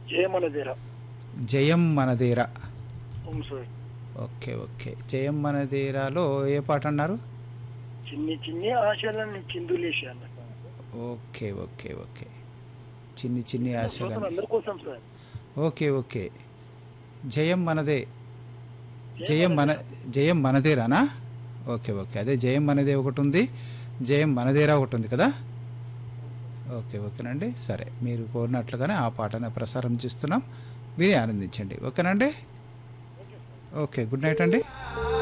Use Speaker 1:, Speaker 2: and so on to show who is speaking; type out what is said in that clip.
Speaker 1: జయమనదేరా
Speaker 2: జయం మనదేరా
Speaker 1: అవును sir
Speaker 2: okay okay జయం మనదేరాలో ఏ పాట అన్నారు
Speaker 1: చిన్ని చిన్ని ఆశలను చిందులేశాను
Speaker 2: ఓకే ఓకే ఓకే చిన్ని చిన్ని ఆశలు
Speaker 1: అందరి కోసం సార్
Speaker 2: ఓకే ఓకే జయం మనదే జయం మన జయం మనదేరానా ఓకే ఓకే అదే జయం మనదే ఒకటి ఉంది జయం మనదేరా ఒకటి ఉంది కదా ఓకే ఓకేనండి సరే మీరు కోరినట్లుగానే ఆ పాటను ప్రసారం చేస్తున్నాం విని ఆనందించండి ఓకేనండి ఓకే గుడ్ నైట్ అండి